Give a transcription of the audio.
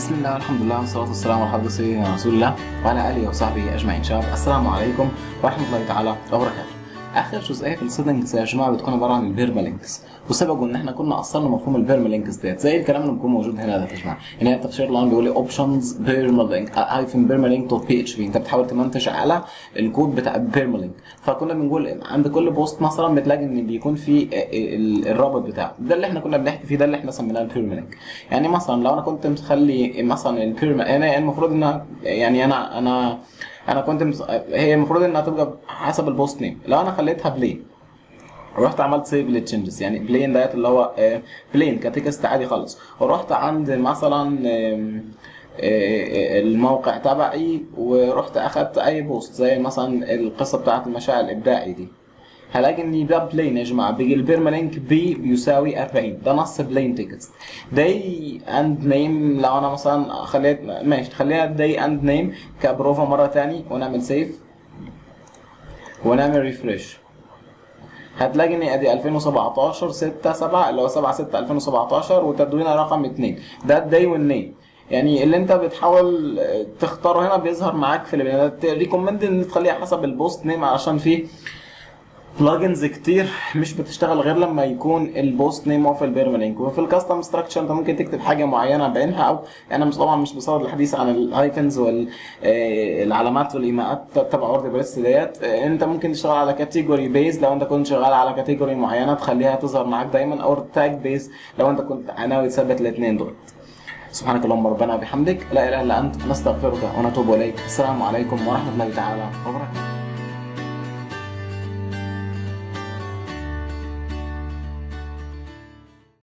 بسم الله والحمد لله والصلاة والسلام على حضرة سيدنا رسول الله وعلى آله وصحبه أجمعين شباب السلام عليكم ورحمة الله تعالى وبركاته آخر جزئية في السيتنجز يا جماعة بتكون عبارة عن البيرمالينكس وسببه إن إحنا كنا أصلنا مفهوم البيرمالينكس ديت زي الكلام اللي بيكون موجود هنا ده يا جماعة يعني التفسير الآن بيقول لي أوبشنز بيرمالينك هايفن بيرمالينك دوت بي اتش بي أنت بتحاول تمنتج على الكود بتاع بيرمالينك فكنا بنقول عند كل بوست مثلا بتلاقي إن بيكون في ال- الرابط بتاعه ده اللي إحنا كنا بنحكي فيه ده اللي إحنا سميناه البيرمالينك يعني مثلا لو أنا كنت مخلي مثلا البيرمالينك أنا المفروض إن يعني أنا أنا انا كنت مس... هي المفروض انها تبقى حسب البوست نيم لو انا خليتها بلين رحت عملت سيف للتشنجز يعني بلين ديت اللي هو بلين كتكست عادي خالص ورحت عند مثلا آم، آه، الموقع تبعي ورحت اخدت اي بوست زي مثلا القصه بتاعت المشاعر الابداعي دي هلاقي ان ده بلين يا جماعه بيجي البيرمالينك بي بيساوي 40 ده نص بلين تكست داي اند نيم لو انا مثلا خليت ماشي خلينا داي اند نيم كبروفا مره تاني ونعمل سيف ونعمل ريفرش هتلاقي ان ادي 2017 6 7 اللي هو 7 6 2017 وتدوين رقم 2 ده الداي والنيم يعني اللي انت بتحاول تختاره هنا بيظهر معاك في البيانات ريكومند ان تخليها حسب البوست نيم عشان فيه بلجنز كتير مش بتشتغل غير لما يكون البوست نيم هو في البيرمالينك وفي الكاستم ستراكشر انت ممكن تكتب حاجه معينه بعينها او انا مش طبعا مش بصدد الحديث عن الهايفنز والعلامات والايماءات تبع وورد بريس ديت آه، انت ممكن تشتغل على كاتيجوري بيز لو انت كنت شغال على كاتيجوري معينه تخليها تظهر معاك دايما او تاج بيز لو انت كنت ناوي تثبت الاثنين دول سبحانك اللهم ربنا وبحمدك لا اله الا انت نستغفرك ونتوب اليك السلام عليكم ورحمه الله تعالى وبركاته